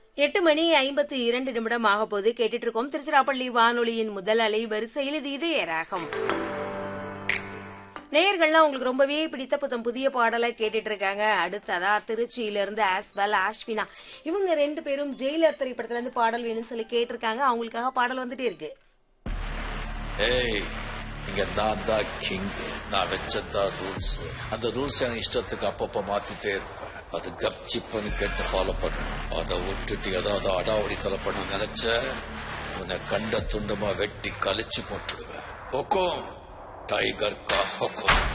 எட்டு மணி ஐம்பத்தி இரண்டு நிமிடம் ஆக போது கேட்டுட்டு இருக்கோம் திருச்சிராப்பள்ளி வானொலியின் முதல் அலை வரிசையில் இது இதய ராகம் நேயர்கள்லாம் உங்களுக்கு ரொம்பவே பிடித்த புத்தம் புதிய பாடலை கேட்டுட்டு இருக்காங்க அடுத்ததா திருச்சியில இருந்து ஆஸ்வல் ஆஷ்வினா இவங்க ரெண்டு பேரும் ஜெயிலர் திரைப்படத்துல இருந்து பாடல் வேணும்னு சொல்லி கேட்டிருக்காங்க அவங்களுக்காக பாடல் வந்துட்டே இருக்கு ஏய் இங்க நான் தான் கிங் நான் வச்சதான் ரூல்ஸ் அந்த ரூல்ஸ் எனக்கு இஷ்டத்துக்கு அப்பப்ப மாத்திட்டே இருப்பேன் அது கப்சிப்புன்னு கேட்டு ஃபாலோ பண்ணணும் அதை விட்டுட்டு ஏதாவது அடாவடி பண்ண நினைச்ச உன்னை கண்ட துண்டமா வெட்டி கழிச்சு போட்டுடுவேன் ஹொக்கோம் டைகர் கா ஹொக்கோம்